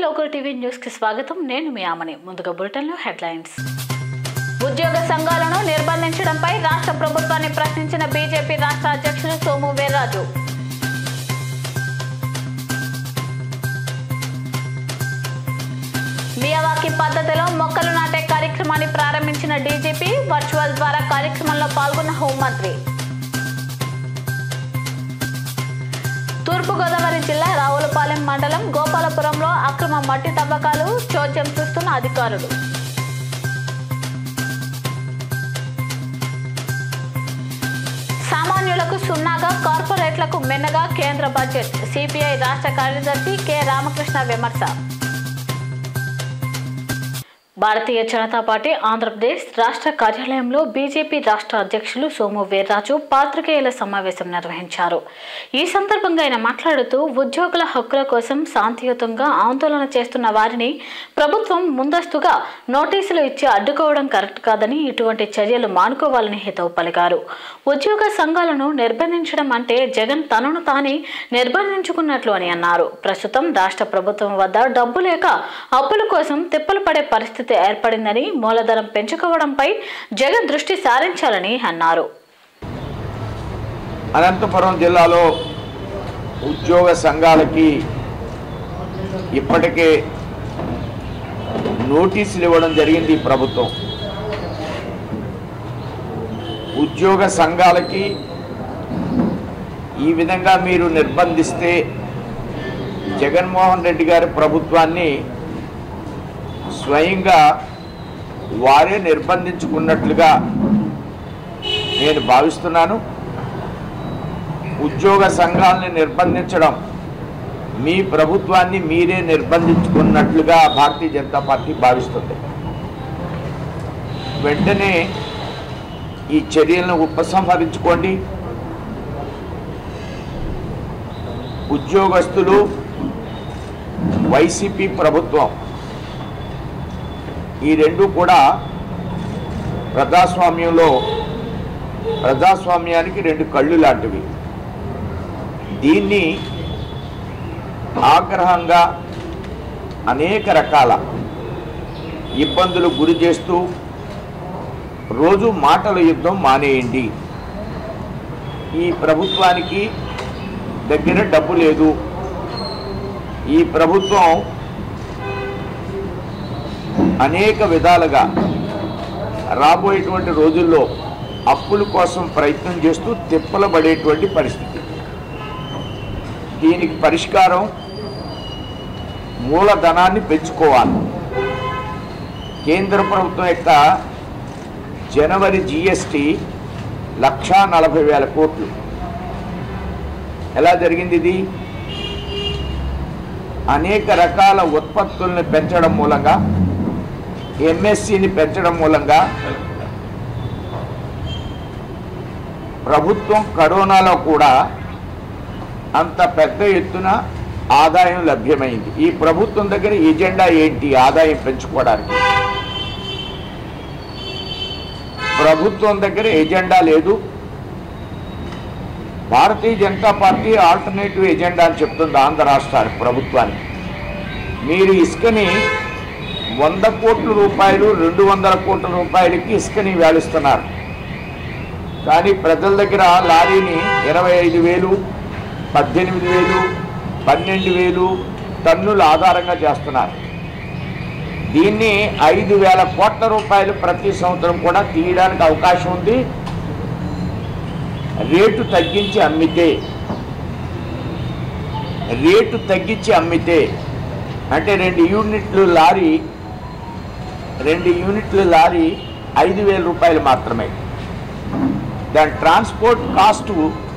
Local TV news కి స్వాగతం నేను మీ ఆమని ముందుగా బులెటిన్ లో హెడ్లైన్స్ ఉద్యోగ సంఘాలను నిర్బంధించడంపై రాష్ట్ర ప్రభుత్వాన్ని ప్రశ్నించిన బీజేపీ రాష్ట్ర అధ్యక్షులు సోము వీర్రాజు మియావాకి పద్ధతిలో మొక్కలు నాటే కార్యక్రమాన్ని ప్రారంభించిన డీజీపీ వర్చువల్ ద్వారా కార్యక్రమంలో పాల్గొన్న హోంమంత్రి తూర్పుగోదావరి జిల్లా రావులపాలెం మండలం గోపాలపురంలో అక్రమ మట్టి తవ్వకాలు చోద్యం చూస్తున్న అధికారులు సామాన్యులకు సున్నాగా కార్పొరేట్లకు మిన్నగా కేంద్ర బడ్జెట్ సిపిఐ రాష్ట్ర కార్యదర్శి కె రామకృష్ణ విమర్శ భారతీయ జనతా పార్టీ ఆంధ్రప్రదేశ్ రాష్ట్ర కార్యాలయంలో బీజేపీ రాష్ట్ర అధ్యక్షులు సోము వీర్రాజు పాత్రికేయుల సమావేశం నిర్వహించారు ఈ సందర్భంగా ఆయన మాట్లాడుతూ ఉద్యోగుల హక్కుల కోసం శాంతియుతంగా ఆందోళన చేస్తున్న వారిని ప్రభుత్వం ముందస్తుగా నోటీసులు ఇచ్చి అడ్డుకోవడం కరెక్ట్ కాదని ఇటువంటి చర్యలు మానుకోవాలని హితవు పలికారు ఉద్యోగ సంఘాలను నిర్బంధించడం అంటే జగన్ తనను తానే నిర్బంధించుకున్నట్లు అని అన్నారు ప్రస్తుతం రాష్ట్ర ప్రభుత్వం వద్ద డబ్బు లేక అప్పుల కోసం తిప్పలు పడే పరిస్థితి ఏర్పడిందని మూలధనం పెంచుకోవడంపై జగన్ దృష్టి సారించాలని అన్నారు అనంతపురం జిల్లాలో ఉద్యోగ సంఘాలకి ఇప్పటికే నోటీసులు ఇవ్వడం జరిగింది ఈ ప్రభుత్వం ఉద్యోగ సంఘాలకి ఈ విధంగా మీరు నిర్బంధిస్తే జగన్మోహన్ రెడ్డి గారి ప్రభుత్వాన్ని స్వయంగా వారే నిర్బంధించుకున్నట్లుగా నేను భావిస్తున్నాను ఉద్యోగ సంఘాలని నిర్బంధించడం మీ ప్రభుత్వాన్ని మీరే నిర్బంధించుకున్నట్లుగా భారతీయ జనతా పార్టీ భావిస్తుంది వెంటనే ఈ చర్యలను ఉపసంహరించుకోండి ఉద్యోగస్తులు వైసీపీ ప్రభుత్వం ఈ రెండు కూడా ప్రజాస్వామ్యంలో ప్రజాస్వామ్యానికి రెండు కళ్ళు లాంటివి దీన్ని ఆగ్రహంగా అనేక రకాల ఇబ్బందులు గురి చేస్తూ రోజు మాటల యుద్ధం మానేయండి ఈ ప్రభుత్వానికి దగ్గర డబ్బు లేదు ఈ ప్రభుత్వం అనేక విధాలుగా రాబోయేటువంటి రోజుల్లో అప్పుల కోసం ప్రయత్నం చేస్తూ తిప్పలబడేటువంటి పరిస్థితి దీనికి పరిష్కారం మూలధనాన్ని పెంచుకోవాలి కేంద్ర ప్రభుత్వం యొక్క జనవరి జిఎస్టి లక్షా నలభై వేల కోట్లు ఎలా జరిగింది ఇది అనేక రకాల ఉత్పత్తుల్ని పెంచడం మూలంగా ఎంఎస్సిని పెంచడం మూలంగా ప్రభుత్వం కరోనాలో కూడా అంత పెద్ద ఎత్తున ఆదాయం లభ్యమైంది ఈ ప్రభుత్వం దగ్గర ఎజెండా ఏంటి ఆదాయం పెంచుకోవడానికి ప్రభుత్వం దగ్గర ఎజెండా లేదు Bharatiya Janata Party alternative agenda అని చెప్తుంది ఆంధ్ర రాష్ట్రానికి ప్రభుత్వానికి మీరు ఇసుకని వంద కోట్ల రూపాయలు రెండు వందల కోట్ల రూపాయలకి ఇసుకని వేలుస్తున్నారు కానీ ప్రజల దగ్గర లారీని ఇరవై ఐదు వేలు పద్దెనిమిది వేలు పన్నెండు వేలు టన్నుల ఆధారంగా చేస్తున్నారు దీన్ని ఐదు వేల కోట్ల రూపాయలు ప్రతి సంవత్సరం కూడా తీయడానికి అవకాశం ఉంది రేటు తగ్గించి అమ్మితే రేటు తగ్గించి అమ్మితే అంటే రెండు యూనిట్లు లారీ రెండు యూనిట్లు లారీ ఐదు వేల రూపాయలు మాత్రమే దాని ట్రాన్స్పోర్ట్ కాస్టు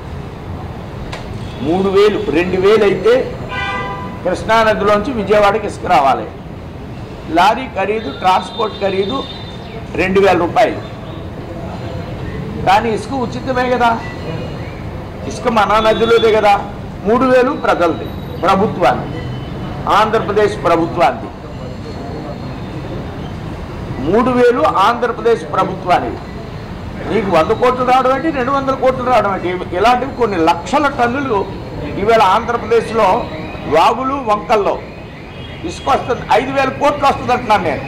మూడు వేలు రెండు వేలు అయితే కృష్ణానదిలోంచి విజయవాడకి ఇసుక రావాలి లారీ ఖరీదు ట్రాన్స్పోర్ట్ ఖరీదు రెండు వేల రూపాయలు కానీ ఇసుక ఉచితమే కదా ఇసుక మన నదిలోదే కదా మూడు వేలు ప్రజలది ప్రభుత్వాన్ని ఆంధ్రప్రదేశ్ ప్రభుత్వాన్ని మూడు వేలు ఆంధ్రప్రదేశ్ ప్రభుత్వానికి నీకు వంద కోట్లు రావడం ఏంటి రెండు వందల కోట్లు రావడం ఏంటి ఇలాంటివి కొన్ని లక్షల టన్నులు ఈవేళ ఆంధ్రప్రదేశ్లో వాగులు వంకల్లో ఇసుక వస్తుంది ఐదు వేల కోట్లు వస్తుంది అంటున్నాను నేను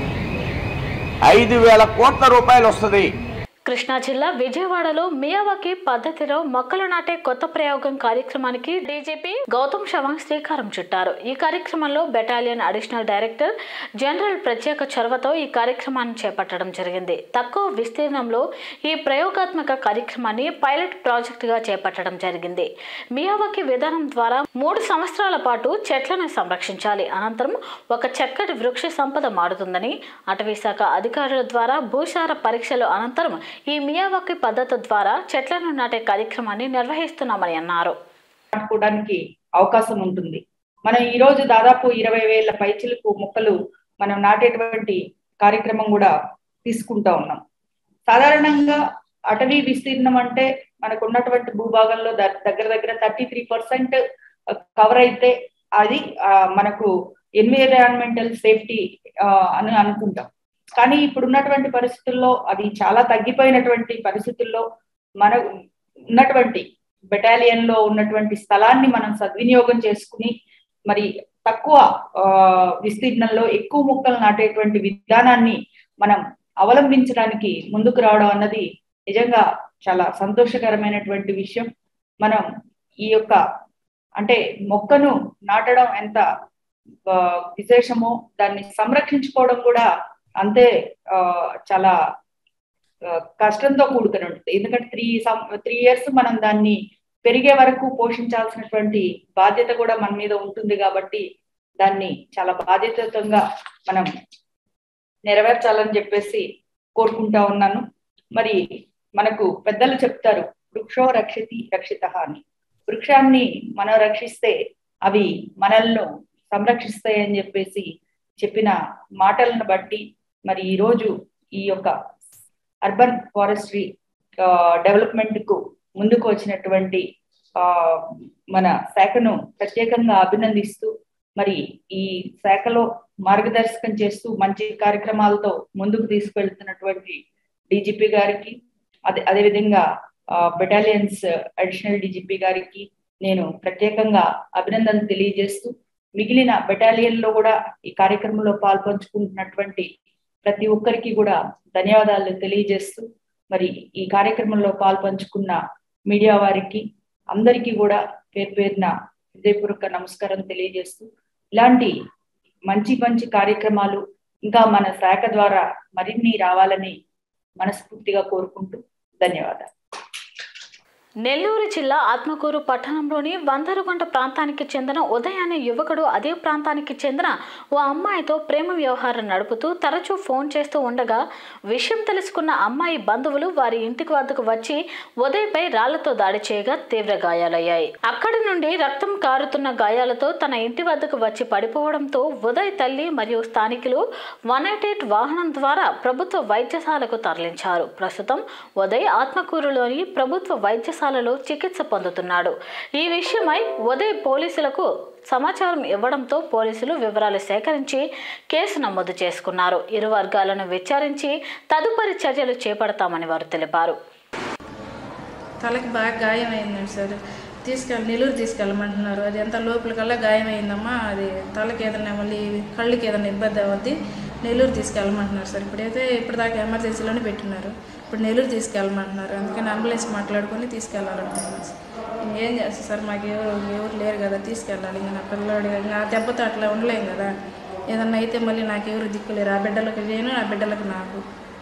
ఐదు వేల కోట్ల రూపాయలు వస్తుంది కృష్ణా జిల్లా విజయవాడలో మియావాకి పద్ధతిలో మొక్కలు నాటే కొత్త ప్రయోగం కార్యక్రమానికి డీజీపీ గౌతమ్ షవాంగ్ శ్రీకారం చుట్టారు ఈ కార్యక్రమంలో బెటాలియన్ అడిషనల్ డైరెక్టర్ జనరల్ ప్రత్యేక చొరవతో ఈ కార్యక్రమాన్ని చేపట్టడం జరిగింది తక్కువ విస్తీర్ణంలో ఈ ప్రయోగాత్మక కార్యక్రమాన్ని పైలట్ ప్రాజెక్టుగా చేపట్టడం జరిగింది మియావాకి విధానం ద్వారా మూడు సంవత్సరాల పాటు చెట్లను సంరక్షించాలి అనంతరం ఒక చక్కటి వృక్ష సంపద మారుతుందని అటవీ శాఖ అధికారుల ద్వారా భూసార పరీక్షలు అనంతరం ఈ మియావాకి పద్ధతి ద్వారా చెట్లను నాటే కార్యక్రమాన్ని నిర్వహిస్తున్నామని అన్నారు నాటుకోవడానికి అవకాశం ఉంటుంది మనం ఈ రోజు దాదాపు ఇరవై వేల పైచిలకు మొక్కలు మనం నాటేటువంటి కార్యక్రమం కూడా తీసుకుంటా ఉన్నాం సాధారణంగా అటవీ విస్తీర్ణం అంటే మనకు ఉన్నటువంటి భూభాగంలో ద- దగ్గర దగ్గర థర్టీ త్రీ పర్సెంట్ కవర్ అయితే అది ఆ, మనకు ఎన్విరాన్మెంటల్ సేఫ్టీ అని అనుకుంటాం కానీ ఇప్పుడు ఉన్నటువంటి పరిస్థితుల్లో అది చాలా తగ్గిపోయినటువంటి పరిస్థితుల్లో మన ఉన్నటువంటి బెటాలియన్ లో ఉన్నటువంటి స్థలాన్ని మనం సద్వినియోగం చేసుకుని మరి తక్కువ ఆ, విస్తీర్ణంలో ఎక్కువ మొక్కలు నాటేటువంటి విధానాన్ని మనం అవలంబించడానికి ముందుకు రావడం అన్నది నిజంగా చాలా సంతోషకరమైనటువంటి విషయం మనం ఈ యొక్క అంటే మొక్కను నాటడం ఎంత ఆ, విశేషమో దాన్ని సంరక్షించుకోవడం కూడా అంతే ఆ, చాలా ఆ, కష్టంతో కూడుకుని ఉంటుంది ఎందుకంటే త్రీ త్రీ ఇయర్స్ మనం దాన్ని పెరిగే వరకు పోషించాల్సినటువంటి బాధ్యత కూడా మన మీద ఉంటుంది కాబట్టి దాన్ని చాలా బాధ్యతగా మనం నెరవేర్చాలని చెప్పేసి కోరుకుంటా ఉన్నాను మరి మనకు పెద్దలు చెప్తారు వృక్షో రక్షితి రక్షిత అని వృక్షాన్ని మనం రక్షిస్తే అవి మనల్ని సంరక్షిస్తాయి అని చెప్పేసి చెప్పిన మాటలను బట్టి మరి ఈ రోజు ఈ యొక్క అర్బన్ ఫారెస్ట్రీ డెవలప్మెంట్ కు ముందుకు వచ్చినటువంటి ఆ మన శాఖను ప్రత్యేకంగా అభినందిస్తూ మరి ఈ శాఖలో మార్గదర్శకం చేస్తూ మంచి కార్యక్రమాలతో ముందుకు తీసుకెళ్తున్నటువంటి డీజీపీ గారికి అదే అదేవిధంగా బెటాలియన్స్ అడిషనల్ డీజీపీ గారికి నేను ప్రత్యేకంగా అభినందనలు తెలియజేస్తూ మిగిలిన బెటాలియన్ లో కూడా ఈ కార్యక్రమంలో పాల్పంచుకుంటున్నటువంటి ప్రతి ఒక్కరికి కూడా ధన్యవాదాలు తెలియజేస్తూ మరి ఈ కార్యక్రమంలో పాల్పంచుకున్న మీడియా వారికి అందరికీ కూడా పేరు పేరున హృదయపూర్వక నమస్కారం తెలియజేస్తూ ఇలాంటి మంచి మంచి కార్యక్రమాలు ఇంకా మన శాఖ ద్వారా మరిన్ని రావాలని మనస్ఫూర్తిగా కోరుకుంటూ ధన్యవాదాలు నెల్లూరు జిల్లా ఆత్మకూరు పట్టణంలోని వందరగుంట ప్రాంతానికి చెందిన ఉదయ్ అనే యువకుడు అదే ప్రాంతానికి చెందిన ఓ అమ్మాయితో ప్రేమ వ్యవహారం నడుపుతూ తరచూ ఫోన్ చేస్తూ ఉండగా విషయం తెలుసుకున్న అమ్మాయి బంధువులు వారి ఇంటికి వద్దకు వచ్చి ఉదయ్పై రాళ్లతో దాడి చేయగా తీవ్ర గాయాలయ్యాయి అక్కడి నుండి రక్తం కారుతున్న గాయాలతో తన ఇంటి వద్దకు వచ్చి పడిపోవడంతో ఉదయ్ తల్లి మరియు స్థానికులు వన్ ఎయిట్ ఎయిట్ వాహనం ద్వారా ప్రభుత్వ వైద్యశాలకు తరలించారు ప్రస్తుతం ఉదయ్ ఆత్మకూరులోని ప్రభుత్వ వైద్యశాలలో చికిత్స పొందుతున్నాడు ఈ విషయమై ఉదయ్ పోలీసులకు సమాచారం ఇవ్వడంతో పోలీసులు వివరాలు సేకరించి కేసు నమోదు చేసుకున్నారు ఇరు వర్గాలను విచారించి తదుపరి చర్యలు చేపడతామని వారు తెలిపారు తలకి బాగా గాయం అయిందండి సార్ తీసుకెళ్ళి నెల్లూరు తీసుకెళ్ళమంటున్నారు అది ఎంత లోపలికల్లా గాయం అయిందమ్మా అది తలకి ఏదైనా మళ్ళీ కళ్ళకి ఏదైనా ఇబ్బంది అవుద్ది నెల్లూరు తీసుకెళ్ళమంటున్నారు సార్ ఇప్పుడైతే ఇప్పటిదాకా ఎమర్జెన్సీలోనే పెట్టినారు ఇప్పుడు నెల్లూరు తీసుకెళ్ళమంటున్నారు అందుకని అంబులెన్స్ మాట్లాడుకొని తీసుకెళ్ళాలనుకుంటున్నాను సార్ ఇంకేం చేస్తారు సార్ మాకు ఎవరు ఎవరు లేరు కదా తీసుకెళ్ళాలి ఇంకా నా పిల్లవాడు నా దెబ్బతో అట్లా ఉండలేం కదా ఏదన్నా అయితే మళ్ళీ నాకు ఎవరు దిక్కులేరు ఆ బిడ్డలకు నేను నా బిడ్డలకు నాకు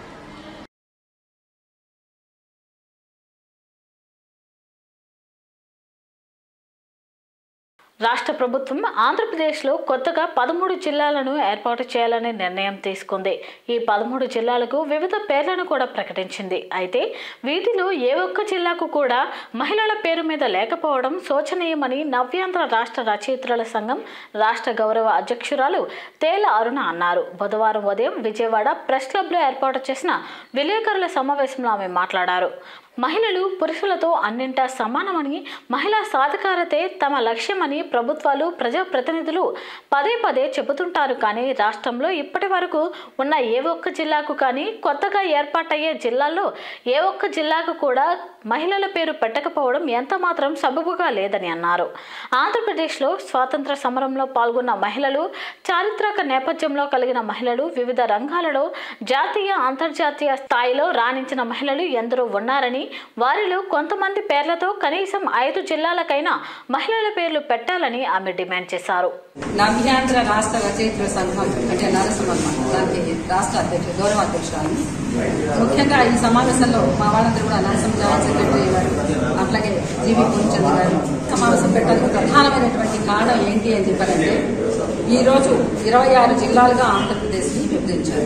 రాష్ట్ర ప్రభుత్వం ఆంధ్రప్రదేశ్లో కొత్తగా పదమూడు జిల్లాలను ఏర్పాటు చేయాలని నిర్ణయం తీసుకుంది ఈ పదమూడు జిల్లాలకు వివిధ పేర్లను కూడా ప్రకటించింది అయితే వీటిలో ఏ ఒక్క జిల్లాకు కూడా మహిళల పేరు మీద లేకపోవడం శోచనీయమని నవ్యాంధ్ర రాష్ట్ర రచయిత్రుల సంఘం రాష్ట్ర గౌరవ అధ్యక్షురాలు తేల అరుణ అన్నారు బుధవారం ఉదయం విజయవాడ ప్రెస్ క్లబ్లో ఏర్పాటు చేసిన విలేకరుల సమావేశంలో ఆమె మాట్లాడారు మహిళలు పురుషులతో అన్నింటా సమానమని మహిళా సాధికారతే తమ లక్ష్యమని ప్రభుత్వాలు ప్రజాప్రతినిధులు పదే పదే చెబుతుంటారు కానీ రాష్ట్రంలో ఇప్పటి వరకు ఉన్న ఏ ఒక్క జిల్లాకు కానీ కొత్తగా ఏర్పాటయ్యే జిల్లాల్లో ఏ ఒక్క జిల్లాకు కూడా మహిళల పేరు పెట్టకపోవడం ఎంత మాత్రం సబబుగా లేదని అన్నారు ఆంధ్రప్రదేశ్లో స్వాతంత్ర సమరంలో పాల్గొన్న మహిళలు చారిత్రక నేపథ్యంలో కలిగిన మహిళలు వివిధ రంగాలలో జాతీయ అంతర్జాతీయ స్థాయిలో రాణించిన మహిళలు ఎందరో ఉన్నారని వారిలో కొంతమంది పేర్లతో కనీసం ఐదు జిల్లాలకైనా మహిళల పేర్లు పెట్టాలని ఆమె డిమాండ్ చేశారు నవ్యాంధ్ర రాష్ట్ర రచయిత్రుల సంఘం అంటే నరసింహమ్మ దానికి రాష్ట్ర అధ్యక్షుడు గౌరవ అధ్యక్షురాలు ముఖ్యంగా ఈ సమావేశంలో మా వాళ్ళందరూ కూడా నరసింహ జాయింట్ సెక్రటరీ గారు అట్లాగే జీవి పూర్ణచంద్ర గారు సమావేశం పెట్టడానికి ప్రధానమైనటువంటి కారణం ఏంటి అని చెప్పారంటే ఈ రోజు ఇరవై ఆరు జిల్లాలుగా ఆంధ్రప్రదేశ్ ని విభజించారు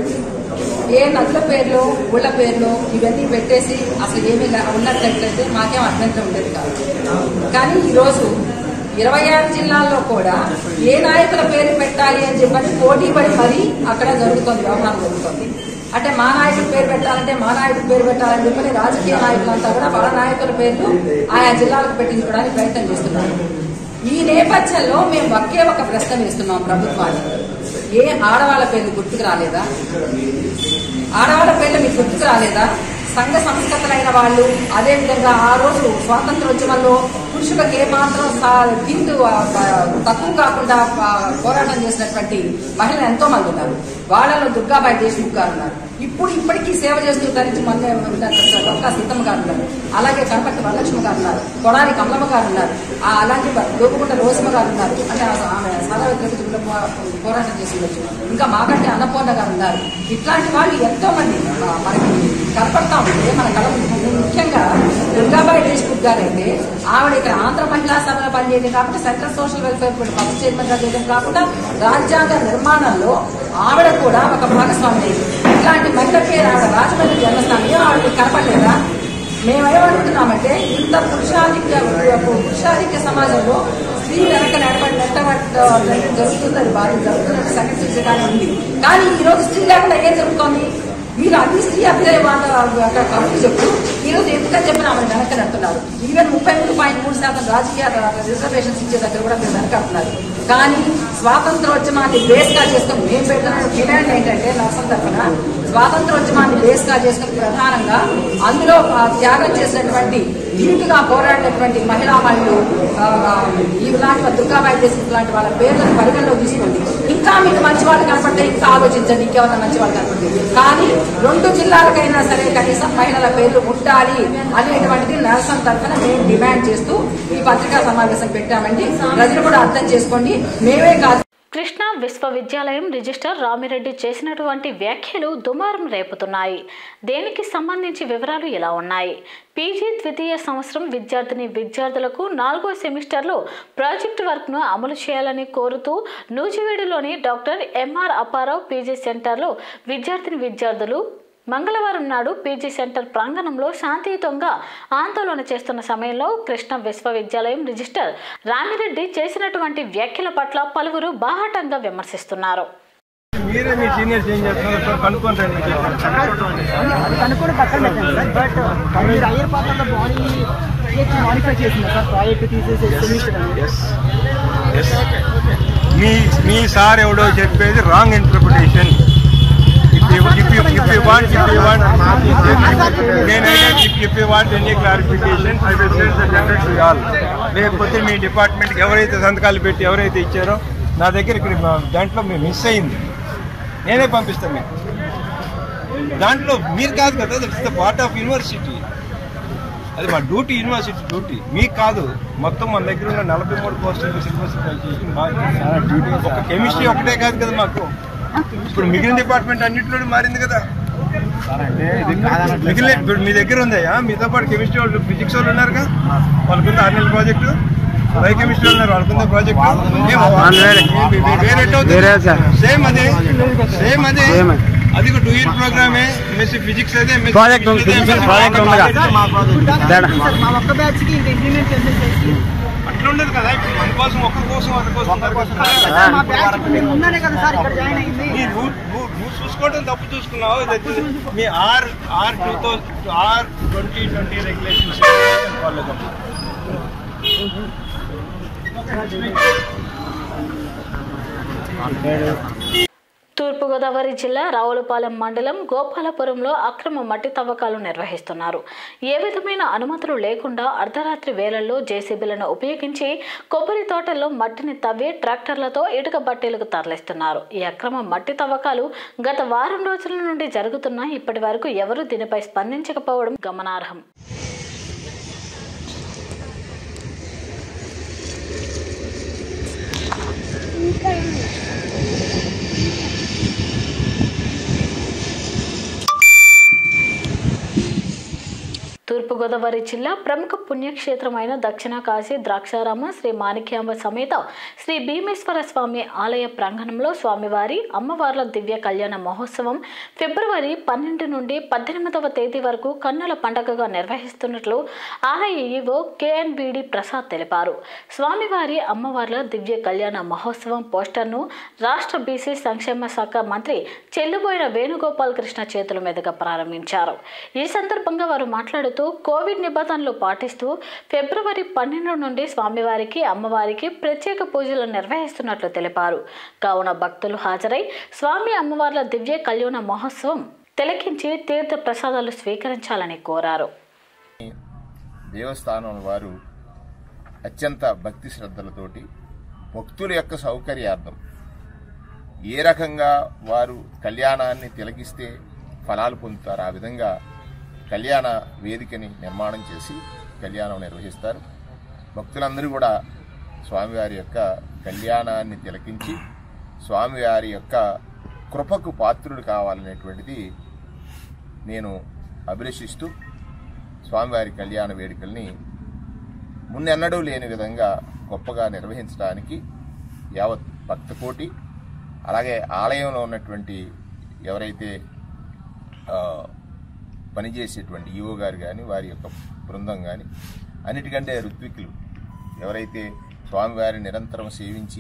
ఏ నదుల పేర్లు ఊళ్ళ పేర్లు ఇవన్నీ పెట్టేసి అసలు ఏమీ లే- ఉన్నట్లయితే మాకేం అభ్యంతరం ఉండేది కాదు కానీ ఈ రోజు ఇరవై ఆరు జిల్లాల్లో కూడా ఏ నాయకుల పేరు పెట్టాలి అని చెప్పని పోటీ పడి మరీ అక్కడ జరుగుతుంది వ్యవహారం జరుగుతుంది అంటే మా నాయకుల పేరు పెట్టాలంటే మా నాయకుల పేరు పెట్టాలని చెప్పని రాజకీయ నాయకులంతా కూడా వాళ్ళ నాయకుల పేర్లు ఆయా జిల్లాలకు పెట్టించుకోవడానికి ప్రయత్నం చేస్తున్నారు ఈ నేపథ్యంలో మేము ఒకే ఒక ప్రశ్న వేస్తున్నాం ప్రభుత్వానికి ఏ ఆడవాళ్ళ పేర్లు గుర్తుకు రాలేదా ఆడవాళ్ళ పేర్లు మీకు గుర్తుకు రాలేదా సంఘ సంస్కృతులైన వాళ్ళు అదే విధంగా ఆ రోజు స్వాతంత్రోద్యమంలో పురుషులకు ఏమాత్రం సా- కిందు ఆ, ఆ, తక్కువ కాకుండా ఆ, పోరాటం చేసినటువంటి మహిళలు ఎంతో మంది ఉన్నారు వాళ్ళలో దుర్గాబాయి దేశ్ముఖ్ గారు ఉన్నారు ఇప్పుడు ఇప్పటికీ సేవ చేస్తూ తరించి మొన్న డొక్కా సీతమ్మ గారు ఉన్నారు అలాగే కనపర్తి వరలక్ష్మి గారు ఉన్నారు కొడాలి కమలమ్మ గారు ఉన్నారు ఆ అలాగే దోపుకుంట రోసమ్మ గారు ఉన్నారు అంటే ఆ- ఆమె సదా వ్యతిరేకతలో పో- పోరాటం చేసి ఉండొచ్చు ఇంకా మాకంటే అన్నపూర్ణ గారు ఉన్నారు ఇట్లాంటి వాళ్ళు ఎంతో మంది ఆ, మనకి కనపడతా ఉంటే మన కళ ముందు ముఖ్యంగా దుర్గాబాయి దేశ్ముఖ్ గారు అయితే ఆవిడ ఇక్కడ ఆంధ్ర మహిళా సభలో పనిచేయడం కాకుండా central social welfare board first chairman గా చేయడం కాకుండా రాజ్యాంగ నిర్మాణంలో ఆవిడ కూడా ఒక భాగస్వామి అయింది. ఇట్లాంటి మహిళ పేరు ఆవిడ రాజమండ్రి జన్మస్థానం ఏం ఆవిడకి కనపడలేదా మేమేమనుకుంటున్నామంటే ఇంత పురుషాధిక్య పురుషాధిక్య సమాజంలో స్త్రీ వెనక నడబడి నెట్టబడి జరుగుతుంది అది బాగా జరుగుతున్నట్టు సంఘటించగానే ఉంది కానీ ఈ రోజు స్త్రీ లేకుండా ఏం జరుగుతోంది మీరు అన్ని స్త్రీ అభ్యుదయ వాళ్ళ కమిటీ చెప్తూ ఈ రోజు ఎందుకని చెప్పిన ఆమె వెనక నడుతున్నారు ఈవెన్ ముప్పై మూడు పాయింట్ మూడు శాతం రాజకీయ రిజర్వేషన్స్ ఇచ్చే దగ్గర కూడా మీరు వెనకడుతున్నారు కానీ స్వాతంత్రోద్యమాన్ని బేస్ గా చేసుకుని మేము పెట్టిన డిమాండ్ ఏంటంటే నర్సం తరఫున స్వాతంత్రోద్యమాన్ని బేస్ గా చేసుకుని ప్రధానంగా అందులో ఆ, త్యాగం చేసినటువంటి ధీటుగా పోరాడినటువంటి మహిళా మహిళలు ఆ, ఇలాంటి దుర్గాబాయి దేశం లాంటి వాళ్ళ పేర్లను పరిగణలో తీసుకోండి ఇంకా మీకు మంచి వాళ్ళు కనపడితే ఇంకా ఆలోచించండి ఇంకెవరైనా మంచి వాళ్ళు కనపడితే కానీ రెండు జిల్లాలకైనా సరే కనీసం మహిళల పేర్లు ఉండాలి అనేటువంటిది నరసం తరఫున మేము డిమాండ్ చేస్తూ ఈ పత్రికా సమావేశం పెట్టామండి ప్రజలు కూడా అర్థం చేసుకోండి మేమే కాదు కృష్ణా విశ్వవిద్యాలయం రిజిస్టర్ రామిరెడ్డి చేసినటువంటి వ్యాఖ్యలు దుమారం రేపుతున్నాయి దేనికి సంబంధించి వివరాలు ఇలా ఉన్నాయి పీజీ ద్వితీయ సంవత్సరం విద్యార్థిని విద్యార్థులకు నాలుగో సెమిస్టర్లో ప్రాజెక్ట్ వర్క్ను అమలు చేయాలని కోరుతూ నూజివీడులోని డాక్టర్ ఎంఆర్ అప్పారావు పీజీ సెంటర్లో విద్యార్థిని విద్యార్థులు మంగళవారం నాడు పీజీ సెంటర్ ప్రాంగణంలో శాంతియుతంగా ఆందోళన చేస్తున్న సమయంలో కృష్ణ విశ్వవిద్యాలయం రిజిస్టర్ రామిరెడ్డి చేసినటువంటి వ్యాఖ్యల పట్ల పలువురు బాహాటంగా విమర్శిస్తున్నారు మీరే మీ సీనియర్స్ ఏం చేస్తున్నారు సార్ కనుక్కొని రండి అది కనుక్కొని పక్కన పెట్టండి సార్ బట్ మీరు అయ్యర్ పాత్రలో బాడీ మాడిఫై చేసింది సార్ ప్రాజెక్ట్ తీసేసి సెమిస్టర్ అనేది మీ మీ సార్ ఎవడో చెప్పేది రాంగ్ ఇంటర్ప్రిటేషన్ నేనైతే if you want any clarification I will send the general to all లేకపోతే మీ డిపార్ట్మెంట్కి ఎవరైతే సంతకాలు పెట్టి ఎవరైతే ఇచ్చారో నా దగ్గర ఇక్కడ మా దాంట్లో మేము మిస్ అయింది నేనే పంపిస్తాను మీకు దాంట్లో మీరు కాదు కదా that's the part of university అది మా డ్యూటీ యూనివర్సిటీ డ్యూటీ మీకు కాదు మొత్తం మన దగ్గర ఉన్న నలభై మూడు పోస్టులు సిలబస్ ఒక కెమిస్ట్రీ ఒకటే కాదు కదా మాకు ఇప్పుడు మిగిలిన డిపార్ట్మెంట్ అన్నింటిలో మారింది కదా మిగిలిన ఇప్పుడు మీ దగ్గర ఉందయ్యా మీతో పాటు కెమిస్ట్రీ వాళ్ళు ఫిజిక్స్ వాళ్ళు ఉన్నారుగా వాళ్ళకుంది ఆరు నెలల ప్రాజెక్టు బై కెమిస్ట్రీ ఉన్నారు వాళ్ళకుంది ప్రాజెక్టు సేమ్ అదే సేమ్ అదే అది టూ ఇయర్ ప్రోగ్రామే ఎంఎస్సీ ఫిజిక్స్ అదే ప్రాజెక్ట్ ప్రాజెక్ట్ సార్ మా ఒక్క బ్యాచ్ కి ఇంకా ఇంప్లిమెంట్ చేసేసి అట్లా ఉండదు కదా ఇప్పుడు మన కోసం ఒక్కరి కోసం వాళ్ళ కోసం మా బ్యాచ్ ఇప్పుడు నేను ఉన్నానే కదా సార్ ఇక్కడ జాయిన్ అయింది నీ నువ్వు నువ్వు నువ్వు చూసుకోవడం తప్పు చూసుకున్నావు ఇది మీ R R two thousand R twenty twenty regulations follow Thurpu Godavari జిల్లా రావులపాలెం మండలం గోపాలపురంలో అక్రమ మట్టి తవ్వకాలు నిర్వహిస్తున్నారు ఏ విధమైన అనుమతులు లేకుండా అర్ధరాత్రి వేళల్లో జేసీబీలను ఉపయోగించి కొబ్బరి తోటల్లో మట్టిని తవ్వి ట్రాక్టర్లతో ఇటుక బట్టీలకు తరలిస్తున్నారు ఈ అక్రమ మట్టి తవ్వకాలు గత వారం రోజుల నుండి జరుగుతున్నా ఇప్పటి వరకు ఎవరూ దీనిపై స్పందించకపోవడం గమనార్హం తూర్పుగోదావరి జిల్లా ప్రముఖ పుణ్యక్షేత్రమైన దక్షిణ కాశీ ద్రాక్షారామ శ్రీ మాణిక్యాంబ సమేత శ్రీ భీమేశ్వర స్వామి ఆలయ ప్రాంగణంలో స్వామివారి అమ్మవార్ల దివ్య కళ్యాణ మహోత్సవం ఫిబ్రవరి పన్నెండు నుండి పద్దెనిమిదవ తేదీ వరకు కన్నుల పండగగా నిర్వహిస్తున్నట్లు ఆలయ ఈవో కేఎన్బిడి ప్రసాద్ తెలిపారు స్వామివారి అమ్మవార్ల దివ్య కళ్యాణ మహోత్సవం పోస్టర్ను రాష్ట్ర బీసీ సంక్షేమ శాఖ మంత్రి చెల్లుబోయిన వేణుగోపాల్ కృష్ణ చేతుల మీదుగా ప్రారంభించారు ఈ సందర్భంగా వారు మాట్లాడుతూ కోవిడ్ నిబంధనలు పాటిస్తూ ఫిబ్రవరి పన్నెండు నుండి స్వామివారికి అమ్మవారికి ప్రత్యేక పూజలు నిర్వహిస్తున్నట్లు తెలిపారు కావున భక్తులు హాజరై స్వామి అమ్మవార్ల దివ్య కళ్యాణ మహోత్సవం తిలకించి తీర్థ ప్రసాదాలు స్వీకరించాలని కోరారు దేవస్థానం వారు అత్యంత భక్తి శ్రద్ధలతోటి భక్తుల యొక్క సౌకర్యార్థం ఏ రకంగా వారు కళ్యాణాన్ని తిలకిస్తే ఫలాలు పొందుతారు ఆ విధంగా కళ్యాణ వేదికని నిర్మాణం చేసి కళ్యాణం నిర్వహిస్తారు భక్తులందరూ కూడా స్వామివారి యొక్క కళ్యాణాన్ని తిలకించి స్వామివారి యొక్క కృపకు పాత్రుడు కావాలనేటువంటిది నేను అభిలషిస్తూ స్వామివారి కళ్యాణ వేడుకల్ని మున్నెన్నడూ లేని విధంగా గొప్పగా నిర్వహించడానికి యావత్ భక్తకోటి అలాగే ఆలయంలో ఉన్నటువంటి ఎవరైతే ఆ, పనిచేసేటువంటి ఈవో గారు కానీ వారి యొక్క బృందం కానీ అన్నిటికంటే ఋత్వికులు ఎవరైతే స్వామివారిని నిరంతరం సేవించి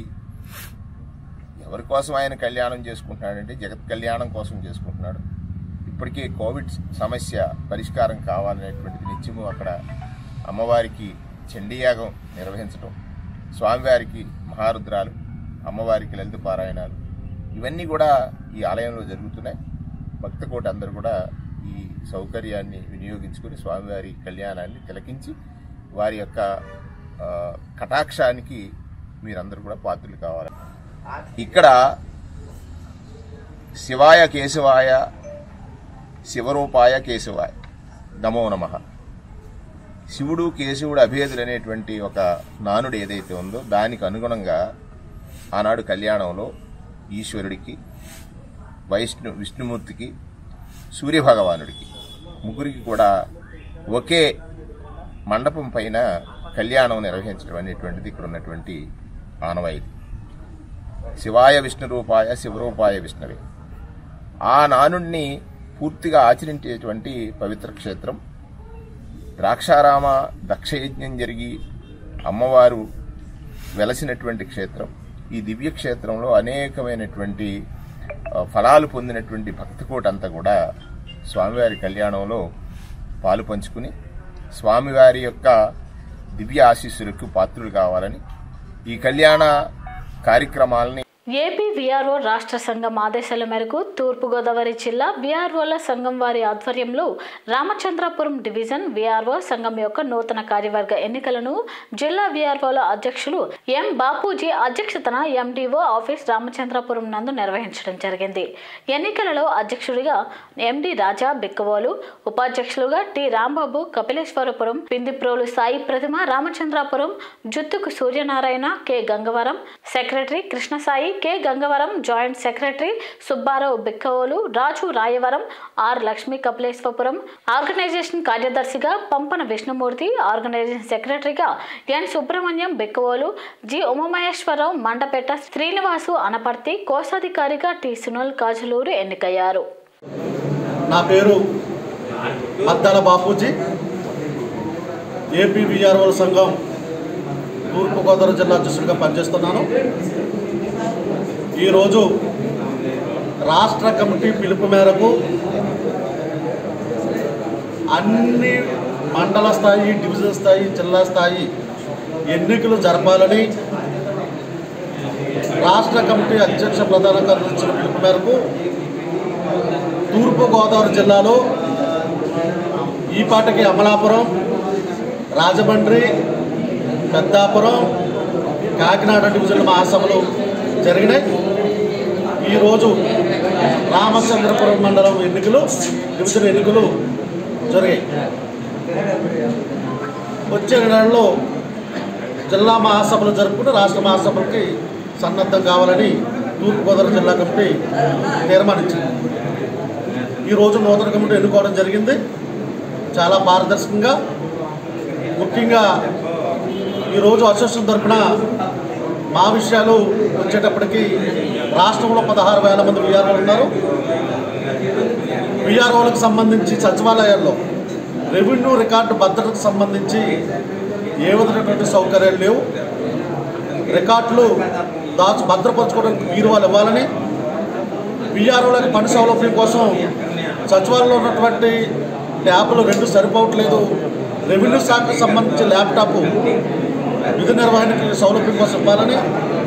ఎవరి కోసం ఆయన కళ్యాణం చేసుకుంటున్నాడంటే జగత్ కళ్యాణం కోసం చేసుకుంటున్నాడు ఇప్పటికే కోవిడ్ సమస్య పరిష్కారం కావాలనేటువంటిది నిత్యము అక్కడ అమ్మవారికి చండీయాగం నిర్వహించడం స్వామివారికి మహారుద్రాలు అమ్మవారికి లలిత పారాయణాలు ఇవన్నీ కూడా ఈ ఆలయంలో జరుగుతున్నాయి భక్తకోటి అందరూ కూడా ఈ సౌకర్యాన్ని వినియోగించుకుని స్వామివారి కళ్యాణాన్ని తిలకించి వారి యొక్క ఆ, కటాక్షానికి మీరందరూ కూడా పాత్రలు కావాలి ఇక్కడ శివాయ కేశవాయ శివరూపాయ కేశవాయ నమో నమ శివుడు కేశవుడు అభేదులు అనేటువంటి ఒక నానుడు ఏదైతే ఉందో దానికి అనుగుణంగా ఆనాడు కళ్యాణంలో ఈశ్వరుడికి వైష్ణు విష్ణుమూర్తికి సూర్యభగవానుడికి ముగ్గురికి కూడా ఒకే మండపం పైన కళ్యాణం నిర్వహించడం అనేటువంటిది ఇక్కడ ఉన్నటువంటి ఆనవాయితీ శివాయ విష్ణు రూపాయ శివరూపాయ విష్ణువే ఆ నానుడిని పూర్తిగా ఆచరించేటువంటి పవిత్ర క్షేత్రం ద్రాక్షారామ దక్షయజ్ఞం జరిగి అమ్మవారు వెలసినటువంటి క్షేత్రం ఈ దివ్య క్షేత్రంలో అనేకమైనటువంటి ఆ, ఫలాలు పొందినటువంటి భక్తకోట అంతా కూడా స్వామివారి కళ్యాణంలో పాలు పంచుకుని స్వామివారి యొక్క దివ్య ఆశీస్సులకు పాత్రులు కావాలని ఈ కళ్యాణ కార్యక్రమాలని ఏపీ విఆర్ఓ రాష్ట్ర సంఘం ఆదేశాల మేరకు తూర్పుగోదావరి జిల్లా విఆర్ఓల సంఘం వారి ఆధ్వర్యంలో రామచంద్రాపురం డివిజన్ విఆర్ఓ సంఘం యొక్క నూతన కార్యవర్గ ఎన్నికలను జిల్లా విఆర్ఓల అధ్యక్షులు ఎం బాపూజీ అధ్యక్షతన ఎండిఓ ఆఫీస్ రామచంద్రాపురం నందు నిర్వహించడం జరిగింది ఎన్నికలలో అధ్యక్షుడిగా ఎండి రాజా బిక్కవోలు ఉపాధ్యక్షులుగా T Rambabu Kapileswarapuram Pindiprolu Sai Pratima Ramachandrapuram Juttuku Suryanarayana K Gangavaram secretary Krishnasai K Gangavaram joint secretary Subbarao Bikkavolu Raju Rayavaram R Lakshmi Kapileswarapuram organisation కార్యదర్శిగా పంపన విష్ణుమూర్తి ఆర్గనైజేషన్ సెక్రటరీగా ఎన్ సుబ్రహ్మణ్యం బిక్కవోలు జి ఉమామహేశ్వరరావు మండపేట శ్రీనివాసు అనపర్తి కోశాధికారిగా టి సునల్ కాజులూరు ఎన్నికయ్యారు నా పేరు అద్దాల బాపూజీ ఏపీ విఆర్ఓ సంఘం తూర్పుగోదావరి జిల్లా అధ్యక్షుడిగా పనిచేస్తున్నాను ఈరోజు రాష్ట్ర కమిటీ పిలుపు మేరకు అన్ని మండల స్థాయి డివిజన్ స్థాయి జిల్లా స్థాయి ఎన్నికలు జరపాలని రాష్ట్ర కమిటీ అధ్యక్ష ప్రధాన కార్యదర్శి ఇచ్చిన పిలుపు మేరకు తూర్పుగోదావరి జిల్లాలో ఈపాటికి అమలాపురం రాజమండ్రి పెద్దాపురం కాకినాడ డివిజన్ మహాసభలు జరిగినాయి ఈరోజు రామచంద్రపురం మండలం ఎన్నికలు డివిజన్ ఎన్నికలు జరిగాయి వచ్చే నెలలో జిల్లా మహాసభలు జరుపుకుని రాష్ట్ర మహాసభలకి సన్నద్ధం కావాలని తూర్పుగోదావరి జిల్లా కమిటీ తీర్మానించింది ఈరోజు నూతన కమిటీ ఎన్నుకోవడం జరిగింది చాలా పారదర్శకంగా ముఖ్యంగా ఈరోజు అసోసియేషన్ తరఫున మా విషయాలు వచ్చేటప్పటికి రాష్ట్రంలో పదహారు వేల మంది విఆర్ఓలు ఉన్నారు విఆర్ఓలకు సంబంధించి సచివాలయాల్లో రెవెన్యూ రికార్డు భద్రతకు సంబంధించి ఏ విధమైనటువంటి సౌకర్యాలు లేవు రికార్డులు దాచు భద్రపరచుకోవడానికి వీరు వాళ్ళు ఇవ్వాలని విఆర్ఓలకు పని సౌలభ్యం కోసం సచివాలయంలో ఉన్నటువంటి ల్యాబ్లు రెండు సరిపోవట్లేదు రెవెన్యూ శాఖకు సంబంధించి ల్యాప్టాప్ విధి నిర్వహణకి సౌలభ్యం కోసం ఇవ్వాలని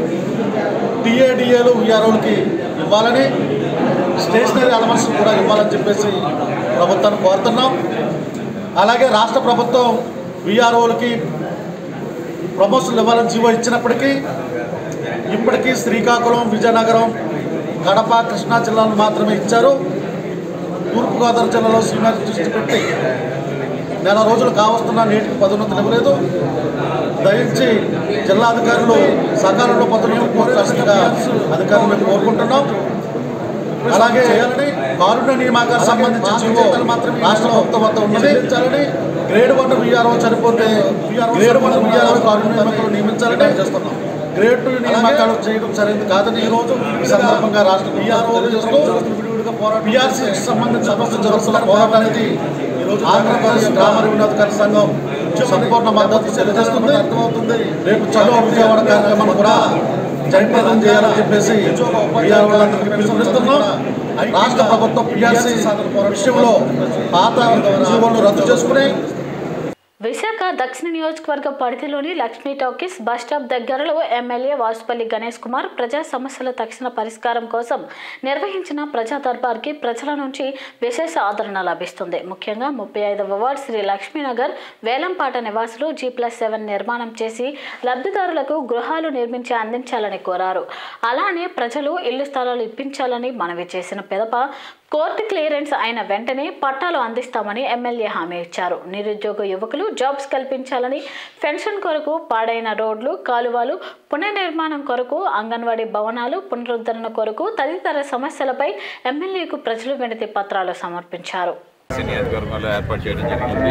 టీఏడిఏలు విఆర్ఓలకి ఇవ్వాలని స్టేషనరీ అలవన్స్ కూడా ఇవ్వాలని చెప్పేసి ప్రభుత్వాన్ని కోరుతున్నాం అలాగే రాష్ట్ర ప్రభుత్వం విఆర్ఓలకి ప్రమోషన్లు ఇవ్వాలని జీవో ఇచ్చినప్పటికీ ఇప్పటికీ శ్రీకాకుళం విజయనగరం కడప కృష్ణా జిల్లాలు మాత్రమే ఇచ్చారు తూర్పుగోదావరి జిల్లాలో సీనియర్ దృష్టి పెట్టి నెల రోజులు కావస్తున్నా నేటికి పదోన్నతులు ఇవ్వలేదు దయించి జిల్లా అధికారులు సకాలంలో పదోన్నతులు కోరాల్సిందిగా అధికారులు మేము కోరుకుంటున్నాం అలాగే కారుణ్య నియామకానికి సంబంధించి జీవో మాత్రమే రాష్ట్ర ప్రభుత్వం వద్ద ఉన్నది నియమించాలని గ్రేడ్ వన్ విఆర్ఓ చనిపోతే గ్రేడ్ వన్ విఆర్ఓ కారుణ్య నియామకులు నియమించాలని చేస్తున్నాం గ్రేడ్ టూ నియామకాలు చేయడం సరైనది కాదని ఈ రోజు ఈ సందర్భంగా రాష్ట్ర విఆర్ఓ చేస్తూ పిఆర్సీకి సంబంధించిన సమస్య జరుగుతున్న పోరాటానికి ఈరోజు ఆంధ్రప్రదేశ్ గ్రామ రెవెన్యూధికారి సంఘం సంపూర్ణ మద్దతు తెలియజేస్తుంది అర్థమవుతుంది రేపు చదువు విజయవాడ కార్యక్రమాన్ని కూడా జయప్రదం చేయాలని చెప్పేసి విఆర్ఓలందరికీ పిలుపునిస్తున్నాం రాష్ట్ర ప్రభుత్వం పిఆర్సీ విషయంలో పాత జీవోలను రద్దు చేసుకుని విశాఖ దక్షిణ నియోజకవర్గ పరిధిలోని లక్ష్మీ టాకీస్ బస్ స్టాప్ దగ్గరలో ఎమ్మెల్యే వాసుపల్లి గణేష్ కుమార్ ప్రజా సమస్యల తక్షణ పరిష్కారం కోసం నిర్వహించిన ప్రజా దర్బార్కి ప్రజల నుంచి విశేష ఆదరణ లభిస్తుంది ముఖ్యంగా ముప్పై ఐదవ వార్డ్ శ్రీ లక్ష్మీనగర్ వేలంపాట నివాసులు జీ ప్లస్ సెవెన్ నిర్మాణం చేసి లబ్ధిదారులకు గృహాలు నిర్మించి అందించాలని కోరారు అలానే ప్రజలు ఇల్లు స్థలాలు ఇప్పించాలని మనవి చేసిన పెదప కోర్టు క్లియరెన్స్ అయిన వెంటనే పట్టాలు అందిస్తామని ఎమ్మెల్యే హామీ ఇచ్చారు నిరుద్యోగ యువకులు జాబ్స్ కల్పించాలని పెన్షన్ కొరకు పాడైన రోడ్లు కాలువలు పునర్నిర్మాణం కొరకు అంగన్వాడీ భవనాలు పునరుద్ధరణ కొరకు తదితర సమస్యలపై ఎమ్మెల్యేకు ప్రజలు వినతి పత్రాలు సమర్పించారు నియోజకవర్గంలో ఏర్పాటు చేయడం జరిగింది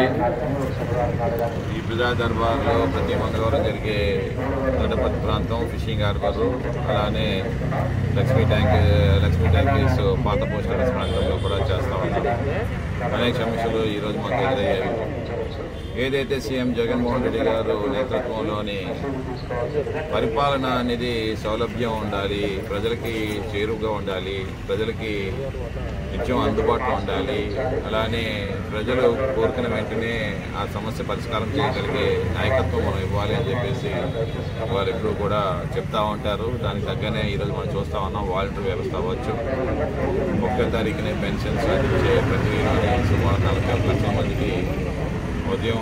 ఈ ప్రజా దర్బార్లో ప్రతి మంగళవారం జరిగే గణపతి ప్రాంతం ఫిషింగ్ హార్బర్ అలానే లక్ష్మీ ట్యాంక్ లక్ష్మీ ట్యాంకీస్ పాత పోస్ట్ ఆఫీస్ ప్రాంతంలో కూడా చేస్తా ఉన్నాం అనేక సమస్యలు ఈరోజు మాకు ఎదురయ్యాయి ఏదైతే సీఎం జగన్మోహన్ రెడ్డి గారు నేతృత్వంలోని పరిపాలన అనేది సౌలభ్యం ఉండాలి ప్రజలకి చేరువుగా ఉండాలి ప్రజలకి నిత్యం అందుబాటులో ఉండాలి అలానే ప్రజలు కోరుకున్న వెంటనే ఆ సమస్య పరిష్కారం చేయగలిగే నాయకత్వం మనం ఇవ్వాలి అని చెప్పేసి వారు ఎప్పుడూ కూడా చెప్తా ఉంటారు దానికి తగ్గనే ఈరోజు మనం చూస్తా ఉన్నాం వాలంటీర్ వ్యవస్థ అవ్వచ్చు ఒక్క తారీఖునే పెన్షన్స్ అందించే ప్రక్రియలోని సుమారు నలభై ఒక లక్షల మందికి ఉదయం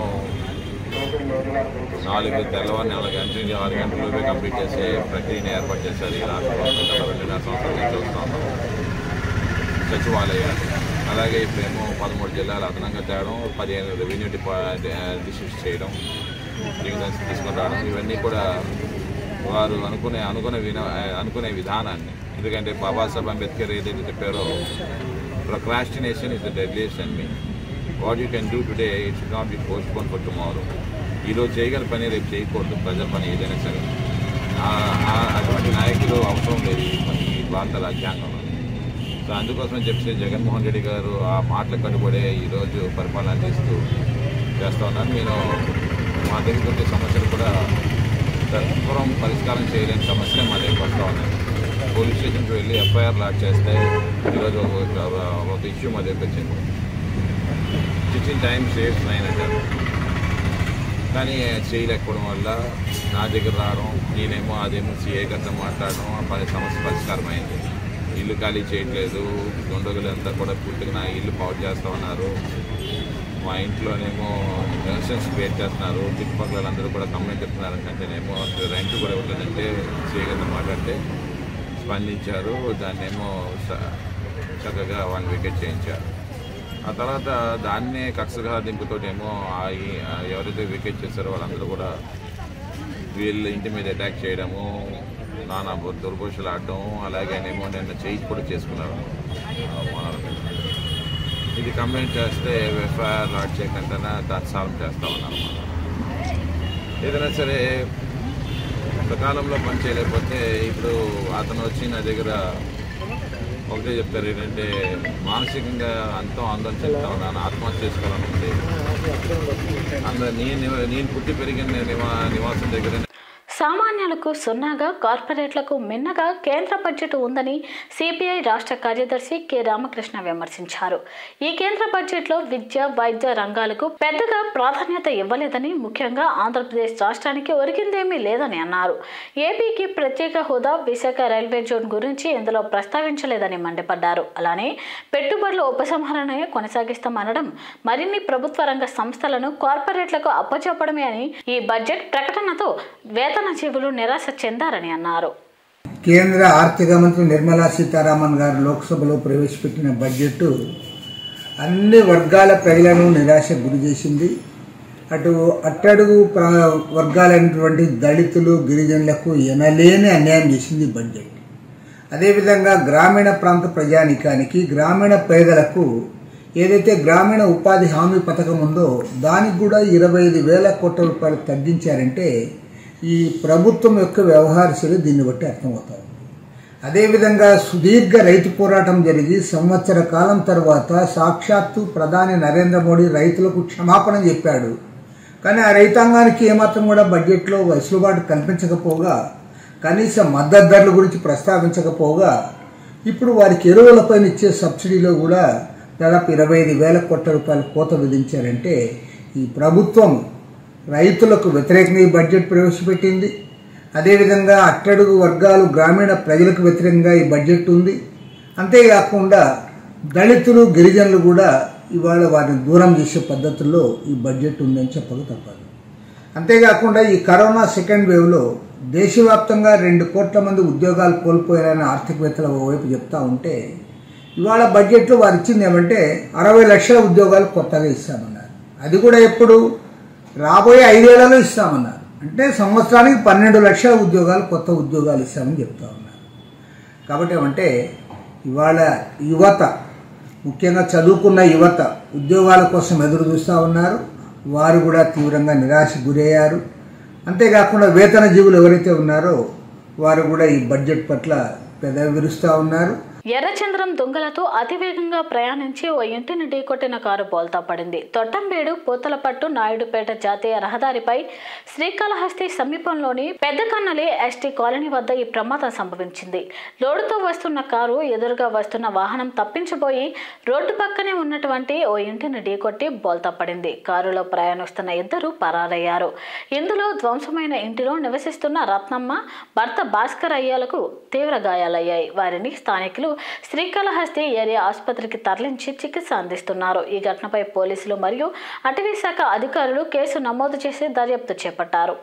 నాలుగు తెల్లవారు నాలుగు గంటల నుంచి ఆరు గంటలలోపే కంప్లీట్ చేసే ప్రక్రియను ఏర్పాటు చేశారు ఈ రాష్ట్ర ప్రభుత్వం గత రెండున్నర సంవత్సరాల నుంచి చూస్తా ఉన్నాం సచివాలయాలు అలాగే ఇప్పుడేమో పదమూడు జిల్లాలు అదనంగా తేవడం పదిహేను రెవెన్యూ డిపా డిస్ట్రిక్ట్ చేయడం డివిజన్స్ తీసుకొని రావడం ఇవన్నీ కూడా వారు అనుకునే అనుకునే విన అనుకునే విధానాన్ని ఎందుకంటే బాబాసాహెబ్ అంబేద్కర్ ఏదైతే చెప్పారో procrastination is the deadliest me what you can do today it should not be postpone for tomorrow ఈరోజు చేయగల పని రేపు చేయకూడదు ప్రజల పని ఏదైనా సరే ఆ- ఆ- అటువంటి నాయకులు అవసరం లేదు ఈ భారత రాజ్యాంగంలో సో అందుకోసం చెప్పి జగన్మోహన్ రెడ్డి గారు ఆ మాటలు కట్టుబడే ఈరోజు పరిపాలన అందిస్తూ చేస్తూ ఉన్నారు నేను మా దగ్గర వచ్చే సమస్యలు కూడా తత్వరం పరిష్కారం చేయలేని సమస్యలే మా దగ్గరికి వస్తూ ఉన్నాయి పోలీస్ స్టేషన్కి వెళ్ళి ఎఫ్ఐఆర్ లాట్ చేస్తే ఈరోజు ఒక ఒక ఇష్యూ మా దగ్గర వచ్చింది సిక్స్టీన్ టైమ్స్ సేవ్స్ నైన్ అంటారు కానీ చేయలేకపోవడం వల్ల నా దగ్గర రావడం నేనేమో అదేమో సిఏ గారితో మాట్లాడడం ఆ పది సమస్య పరిష్కారం అయింది ఇల్లు ఖాళీ చేయట్లేదు దొండగులంతా కూడా పూర్తిగా నా ఇల్లు పాడు చేస్తామన్నారు మా ఇంట్లోనేమో టెన్షన్స్ క్రియేట్ చేస్తున్నారు చుట్టుపక్కల అందరూ కూడా కంప్లైంట్ చెప్తున్నారు అంటేనేమో అసలు రెంట్ కూడా ఇవ్వలేదంటే సిఏ గారితో మాట్లాడితే స్పందించారు దాన్నేమో స- చక్కగా వన్ వికెట్ చేయించారు ఆ తర్వాత దాన్నే కక్షగా దింపుతోటేమో ఆ ఈ- ఆ ఎవరైతే వికెట్ చేస్తారో వాళ్ళందరూ కూడా వీళ్ళ ఇంటి మీద అటాక్ చేయడము నానా బు- దుర్భోషలు ఆడటం అలాగేనేమో నిన్న చేయి కూడా చేసుకున్నారు ఆ ఓనర్ మీద. ఇది కంప్లైంట్ చేస్తే ఎఫ్ఐఆర్ లాడ్ చేయకుండా దాన్ని సాల్వ్ చేస్తా ఉన్నాను ఏదైనా సరే సకాలంలో పని చేయలేకపోతే ఇప్పుడు అతను వచ్చి నా దగ్గర ఒకటే చెప్తారు ఏంటంటే మానసికంగా అంతో ఆందోళన చెప్తా ఉన్నాను ఆత్మహత్య చేసుకోవాలని ఉంది అందరు నేను నేను పుట్టి పెరిగిన నివా నివాసం దగ్గర సామాన్యులకు సున్నాగా కార్పొరేట్లకు మిన్నగా కేంద్ర బడ్జెట్ ఉందని సిపిఐ రాష్ట్ర కార్యదర్శి కె రామకృష్ణ విమర్శించారు ఈ కేంద్ర బడ్జెట్లో విద్య వైద్య రంగాలకు పెద్దగా ప్రాధాన్యత ఇవ్వలేదని ముఖ్యంగా ఆంధ్రప్రదేశ్ రాష్ట్రానికి ఒరిగిందేమీ లేదని అన్నారు ఏపీకి ప్రత్యేక హోదా విశాఖ రైల్వే జోన్ గురించి ఇందులో ప్రస్తావించలేదని మండిపడ్డారు అలానే పెట్టుబడుల ఉపసంహరణ కొనసాగిస్తామనడం మరిన్ని ప్రభుత్వ రంగ సంస్థలను కార్పొరేట్లకు అప్పచెప్పడమే అని ఈ బడ్జెట్ ప్రకటనతో వేతన జీవులు నిరాశ చెందారని అన్నారు కేంద్ర ఆర్థిక మంత్రి నిర్మలా సీతారామన్ గారు లోక్సభలో ప్రవేశపెట్టిన బడ్జెట్ అన్ని వర్గాల ప్రజలను నిరాశకు గురి చేసింది అటు అట్టడుగు ప్ర- వర్గాలైనటువంటి దళితులు గిరిజనులకు ఎనలేని అన్యాయం చేసింది ఈ బడ్జెట్ అదేవిధంగా గ్రామీణ ప్రాంత ప్రజానికానికి గ్రామీణ పేదలకు ఏదైతే గ్రామీణ ఉపాధి హామీ పథకం ఉందో దానికి కూడా ఇరవై ఐదు వేల కోట్ల రూపాయలు తగ్గించారంటే ఈ ప్రభుత్వం యొక్క వ్యవహారశైలి దీన్ని బట్టి అర్థమవుతాయి అదేవిధంగా సుదీర్ఘ రైతు పోరాటం జరిగి సంవత్సర కాలం తర్వాత సాక్షాత్తు ప్రధాని నరేంద్ర మోడీ రైతులకు క్షమాపణ చెప్పాడు కానీ ఆ రైతాంగానికి ఏమాత్రం కూడా బడ్జెట్లో వెసులుబాటు కల్పించకపోగా కనీస మద్దతు ధరల గురించి ప్రస్తావించకపోగా ఇప్పుడు వారికి ఎరువులపైన ఇచ్చే సబ్సిడీలో కూడా దాదాపు ఇరవై ఐదు వేల కోట్ల రూపాయల కోత విధించారంటే ఈ ప్రభుత్వం రైతులకు వ్యతిరేకంగా ఈ బడ్జెట్ ప్రవేశపెట్టింది అదేవిధంగా అట్టడుగు వర్గాలు గ్రామీణ ప్రజలకు వ్యతిరేకంగా ఈ బడ్జెట్ ఉంది అంతేకాకుండా దళితులు గిరిజనులు కూడా ఇవాళ వారిని దూరం చేసే పద్ధతుల్లో ఈ బడ్జెట్ ఉందని చెప్పక తప్పదు అంతేకాకుండా ఈ కరోనా సెకండ్ వేవ్లో దేశవ్యాప్తంగా రెండు కోట్ల మంది ఉద్యోగాలు కోల్పోయారని ఆర్థికవేత్తల వైపు చెప్తా ఉంటే ఇవాళ బడ్జెట్లో వారు ఇచ్చింది ఏమంటే అరవై లక్షల ఉద్యోగాలు కొత్తగా ఇస్తామన్నారు అది కూడా ఎప్పుడు రాబోయే ఐదేళ్లలో ఇస్తామన్నారు అంటే సంవత్సరానికి పన్నెండు లక్షల ఉద్యోగాలు కొత్త ఉద్యోగాలు ఇస్తామని చెప్తా ఉన్నారు కాబట్టి ఏమంటే ఇవాళ యువత ముఖ్యంగా చదువుకున్న యువత ఉద్యోగాల కోసం ఎదురు చూస్తూ ఉన్నారు వారు కూడా తీవ్రంగా నిరాశ గురయ్యారు అంతేకాకుండా వేతన జీవులు ఎవరైతే ఉన్నారో వారు కూడా ఈ బడ్జెట్ పట్ల పెదవి విరుస్తూ ఉన్నారు ఎర్రచంద్రం దొంగలతో అతివేగంగా ప్రయాణించి ఓ ఇంటిని ఢీకొట్టిన కారు బోల్తా పడింది తొట్టంబేడు పూతలపట్టు నాయుడుపేట జాతీయ రహదారిపై శ్రీకాళహస్తి సమీపంలోని పెద్దకన్నలి ఎస్టీ కాలనీ వద్ద ఈ ప్రమాదం సంభవించింది లోడుతో వస్తున్న కారు ఎదురుగా వస్తున్న వాహనం తప్పించబోయి రోడ్డు పక్కనే ఉన్నటువంటి ఓ ఇంటిని ఢీకొట్టి బోల్తా పడింది కారులో ప్రయాణిస్తున్న ఇద్దరు పరారయ్యారు ఇందులో ధ్వంసమైన ఇంటిలో నివసిస్తున్న రత్నమ్మ భర్త భాస్కర్ అయ్యాలకు తీవ్ర గాయాలయ్యాయి వారిని స్థానికులు శ్రీకాళహస్తి ఏరియా ఆసుపత్రికి తరలించి చికిత్స అందిస్తున్నారు ఈ ఘటనపై పోలీసులు మరియు అటవీ శాఖ అధికారులు కేసు నమోదు చేసి దర్యాప్తు చేపట్టారు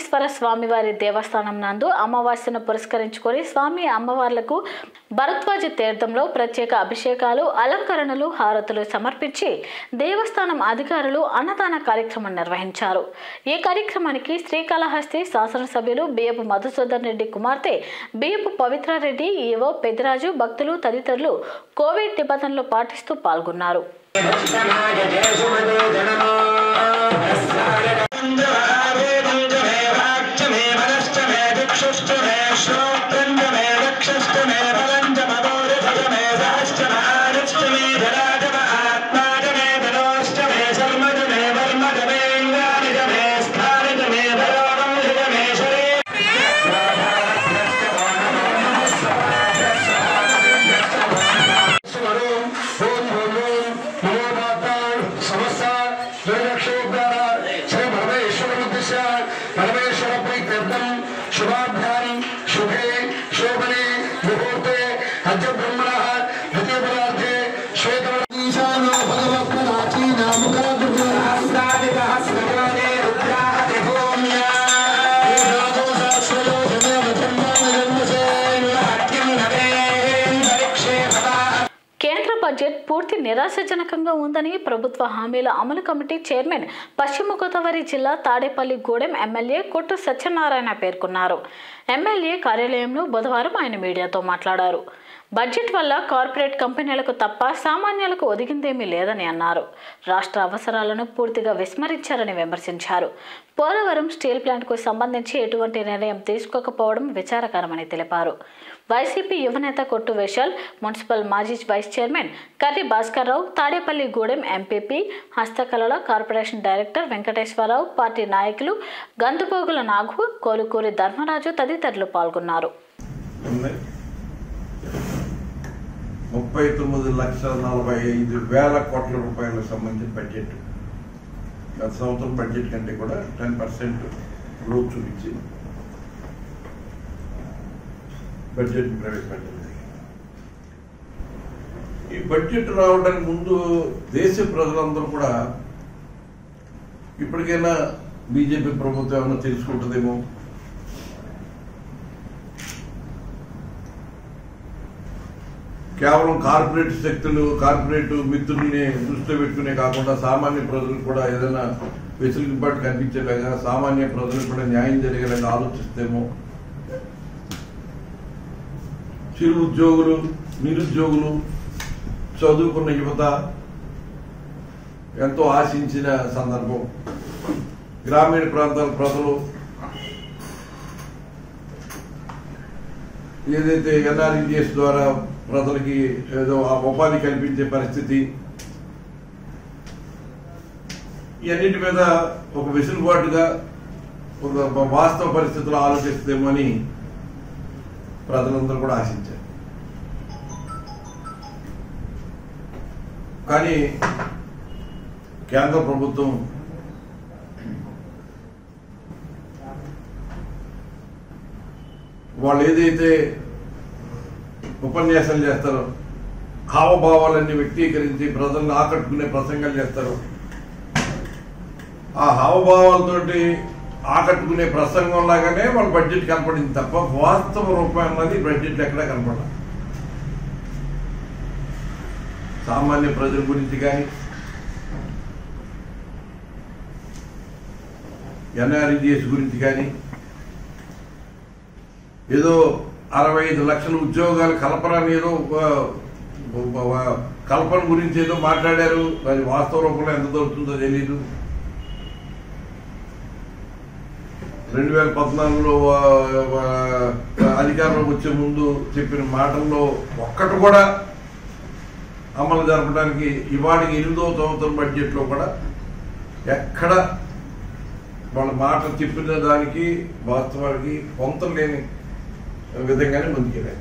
వీరభద్రేశ్వర స్వామివారి దేవస్థానం నందు అమావాస్యను పురస్కరించుకొని స్వామి అమ్మవార్లకు భరద్వాజ తీర్థంలో ప్రత్యేక అభిషేకాలు అలంకరణలు హారతులు సమర్పించి దేవస్థానం అధికారులు అన్నదాన కార్యక్రమం నిర్వహించారు ఈ కార్యక్రమానికి శ్రీకాళహస్తి శాసనసభ్యులు బియ్యపు మధుసూదన్ రెడ్డి కుమార్తె బియ్యపు పవిత్రారెడ్డి ఈవో పెద్దిరాజు భక్తులు తదితరులు కోవిడ్ నిబంధనలు పాటిస్తూ పాల్గొన్నారు శుభాభ్యాం శుభే శోభనే ముహూర్తే అద్య బ్రహ్మణ ద్వితీయ పదార్థే శ్వేతీశానో భగవత్పదాచి కేంద్ర బడ్జెట్ పూర్తి నిరాశజనకంగా ఉందని ప్రభుత్వ హామీల అమలు కమిటీ చైర్మన్ పశ్చిమ గోదావరి జిల్లా తాడేపల్లి గూడెం ఎమ్మెల్యే కొట్టు సత్యనారాయణ పేర్కొన్నారు ఎమ్మెల్యే కార్యాలయంలో బుధవారం ఆయన మీడియాతో మాట్లాడారు బడ్జెట్ వల్ల కార్పొరేట్ కంపెనీలకు తప్ప సామాన్యులకు ఒదిగిందేమీ లేదని అన్నారు రాష్ట్ర అవసరాలను పూర్తిగా విస్మరించారని విమర్శించారు పోలవరం స్టీల్ ప్లాంట్కు సంబంధించి ఎటువంటి నిర్ణయం తీసుకోకపోవడం విచారకరమని తెలిపారు వైసీపీ యువనేత కొట్టు విశాల్ మున్సిపల్ మాజీ vice chairman Karri Bhaskarrao Tadepalli Gudem MPP హస్తకళల కార్పొరేషన్ డైరెక్టర్ వెంకటేశ్వరరావు పార్టీ నాయకులు గందుపోగుల నాగు కోలుకూరి ధర్మరాజు తదితరులు పాల్గొన్నారు ఉంది ముప్పై తొమ్మిది లక్షల నలభై ఐదు వేల కోట్ల రూపాయలకు సంబంధించిన బడ్జెట్ గత సంవత్సరం బడ్జెట్ కంటే కూడా టెన్ పర్సెంట్ గ్రోత్ చూపించి బడ్జెట్ ప్రవేశపెట్టింది ఈ బడ్జెట్ రావడానికి ముందు దేశ ప్రజలందరూ కూడా ఇప్పటికైనా బీజేపీ ప్రభుత్వం ఏమైనా తెలుసుకుంటుందేమో కేవలం కార్పొరేట్ శక్తులు కార్పొరేట్ మిత్రుల్ని దృష్టిలో పెట్టుకునే కాకుండా సామాన్య ప్రజలకు కూడా ఏదైనా వెసులుబాటు కనిపించేలాగా సామాన్య ప్రజలకు కూడా న్యాయం జరిగేలాగా ఆలోచిస్తేమో చిరు ఉద్యోగులు నిరుద్యోగులు చదువుకున్న యువత ఎంతో ఆశించిన సందర్భం గ్రామీణ ప్రాంతాల ప్రజలు ఏదైతే ఎన్ఆర్ఈజిఎస్ ద్వారా ప్రజలకి ఏదో ఆ ఉపాధి కల్పించే పరిస్థితి ఇవన్నిటి మీద ఒక వెసులుబాటుగా ఒక వాస్తవ పరిస్థితులు ఆలోచిస్తేమో అని ప్రజలందరూ కూడా ఆశించారు కానీ కేంద్ర ప్రభుత్వం వాళ్ళు ఏదైతే ఉపన్యాసాలు చేస్తారో హావభావాలన్నీ వ్యక్తీకరించి ప్రజలను ఆకట్టుకునే ప్రసంగాలు చేస్తారు ఆ హావభావాలతోటి ఆకట్టుకునే ప్రసంగం లాగానే వాళ్ళ బడ్జెట్ కనపడింది తప్ప వాస్తవ రూపాయి అన్నది బడ్జెట్ ఎక్కడా కనపడాలి సామాన్య ప్రజల గురించి కానీ ఎన్ఆర్ఈజిఎస్ గురించి కానీ ఏదో అరవై ఐదు లక్షల ఉద్యోగాలు కల్పన అని ఏదో ఒక- ఒక కల్పన గురించి ఏదో మాట్లాడారు అది వాస్తవ రూపంలో ఎంత దొరుకుతుందో తెలియదు రెండు వేల పద్నాలుగులో ఆ, ఆ, అధికారంలోకి వచ్చే ముందు చెప్పిన మాటల్లో ఒక్కటి కూడా అమలు జరపడానికి ఇవాడికి ఎనిమిదవ సంవత్సరం బడ్జెట్లో కూడా ఎక్కడ వాళ్ళ మాట చెప్పిన దానికి వాస్తవానికి పొంతం లేని విధంగానే ముందుకెళ్ళారు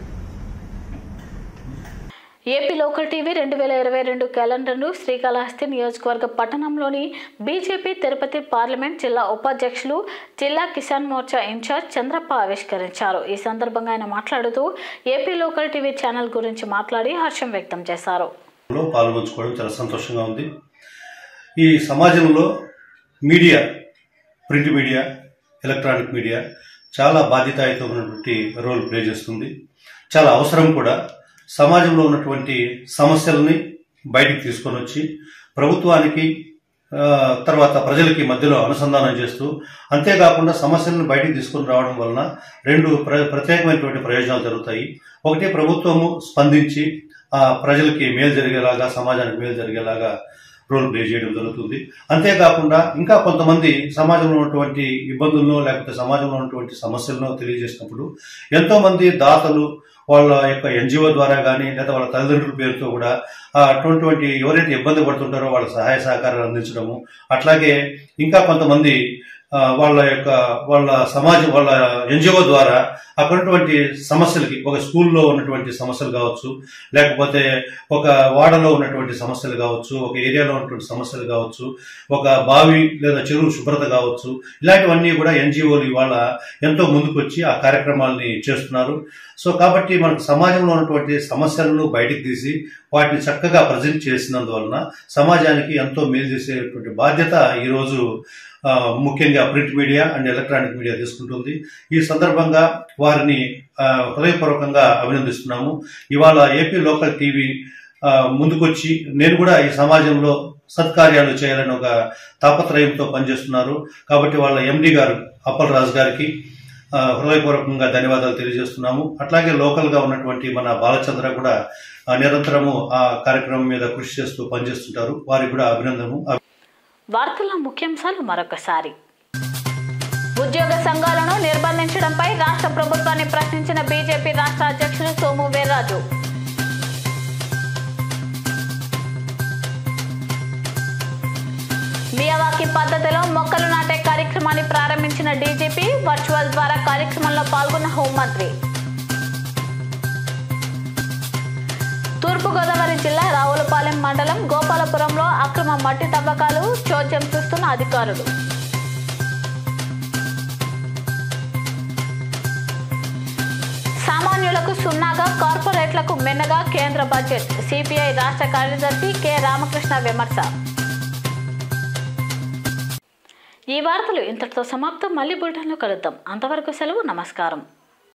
ఏపీ లోకల్ టీవీ రెండు వేల ఇరవై రెండు క్యాలెండర్ను శ్రీకాళహస్తి నియోజకవర్గ పట్టణంలోని బీజేపీ తిరుపతి పార్లమెంట్ జిల్లా ఉపాధ్యక్షులు జిల్లా కిసాన్ మోర్చా ఇన్ఛార్జ్ చంద్రప్ప ఆవిష్కరించారు ఈ సందర్భంగా ఆయన మాట్లాడుతూ ఏపీ లోకల్ టీవీ ఛానల్ గురించి మాట్లాడి హర్షం వ్యక్తం చేశారు లో పాల్గొంచుకోవడం చాలా సంతోషంగా ఉంది ఈ సమాజంలో media print media electronic media చాలా బాధ్యతాయుతమైనటువంటి రోల్ ప్లే చేస్తుంది చాలా అవసరం కూడా సమాజంలో ఉన్నటువంటి సమస్యల్ని బయటికి తీసుకొని వచ్చి ప్రభుత్వానికి ఆ, తర్వాత ప్రజలకి మధ్యలో అనుసంధానం చేస్తూ అంతేకాకుండా సమస్యలను బయటికి తీసుకొని రావడం వలన రెండు ప్ర ప్రత్యేకమైనటువంటి ప్రయోజనాలు జరుగుతాయి ఒకటి ప్రభుత్వము స్పందించి ఆ ప్రజలకి మేలు జరిగేలాగా సమాజానికి మేలు జరిగేలాగా రోల్ ప్లే చేయడం జరుగుతుంది అంతేకాకుండా ఇంకా కొంతమంది సమాజంలో ఉన్నటువంటి ఇబ్బందులను లేకపోతే సమాజంలో ఉన్నటువంటి సమస్యలను తెలియజేసినప్పుడు ఎంతో మంది దాతలు వాళ్ళ యొక్క ఎన్జిఓ ద్వారా కానీ లేదా వాళ్ళ తల్లిదండ్రుల పేరుతో కూడా ఆ, అటువంటి ఎవరైతే ఇబ్బంది పడుతుంటారో వాళ్ళ సహాయ సహకారాలు అందించడము అట్లాగే ఇంకా కొంతమంది ఆ, వాళ్ళ యొక్క వాళ్ళ సమాజం వాళ్ళ ఎన్జిఓ ద్వారా అక్కడ ఉన్నటువంటి సమస్యలకి ఒక స్కూల్లో ఉన్నటువంటి సమస్యలు కావచ్చు లేకపోతే ఒక వాడలో ఉన్నటువంటి సమస్యలు కావచ్చు ఒక ఏరియాలో ఉన్నటువంటి సమస్యలు కావచ్చు ఒక బావి లేదా చెరువు శుభ్రత కావచ్చు ఇలాంటివన్నీ కూడా ఎన్జిఓలు ఇవాళ ఎంతో ముందుకొచ్చి ఆ కార్యక్రమాలని చేస్తున్నారు సో కాబట్టి మనకు సమాజంలో ఉన్నటువంటి సమస్యలను బయటికి తీసి వాటిని చక్కగా ప్రజెంట్ చేసినందువలన సమాజానికి ఎంతో మేలు చేసేటువంటి బాధ్యత ఈరోజు ఆ, ముఖ్యంగా print media and electronic media తీసుకుంటుంది ఈ సందర్భంగా వారిని ఆ, హృదయపూర్వకంగా అభినందిస్తున్నాము ఇవాళ ఏపీ లోకల్ టీవీ ఆ, ముందుకొచ్చి నేను కూడా ఈ సమాజంలో సత్కార్యాలు చేయాలని ఒక తాపత్రయంతో పనిచేస్తున్నారు కాబట్టి వాళ్ళ ఎండి గారు అప్పల్ రాజు గారికి ఆ, హృదయపూర్వకంగా ధన్యవాదాలు తెలియజేస్తున్నాము అట్లాగే లోకల్ గా ఉన్నటువంటి మన బాలచంద్ర కూడా ఆ, నిరంతరము ఆ కార్యక్రమం మీద కృషి చేస్తూ పనిచేస్తుంటారు వారికి కూడా అభినందనము వార్తల ముఖ్యాంశాలు మరొకసారి ఉద్యోగ సంఘాలను నిర్బంధించడంపై రాష్ట్ర ప్రభుత్వాన్ని ప్రశ్నించిన బీజేపీ రాష్ట్ర అధ్యక్షులు సోము వీర్రాజు మియావాకి పద్ధతిలో మొక్కలు నాటే కార్యక్రమాన్ని ప్రారంభించిన డీజీపీ వర్చువల్ ద్వారా కార్యక్రమంలో పాల్గొన్న హోంమంత్రి తూర్పుగోదావరి జిల్లా రావులపాలెం మండలం గోపాలపురంలో అక్రమ మట్టి తవ్వకాలు చోద్యం చూస్తున్న అధికారులు సామాన్యులకు సున్నాగా కార్పొరేట్లకు మిన్నగా కేంద్ర బడ్జెట్ సిపిఐ రాష్ట్ర కార్యదర్శి కె రామకృష్ణ విమర్శ ఈ వార్తలు ఇంతటితో సమాప్తం మళ్ళీ బులెటిన్లో కలుద్దాం అంతవరకు సెలవు నమస్కారం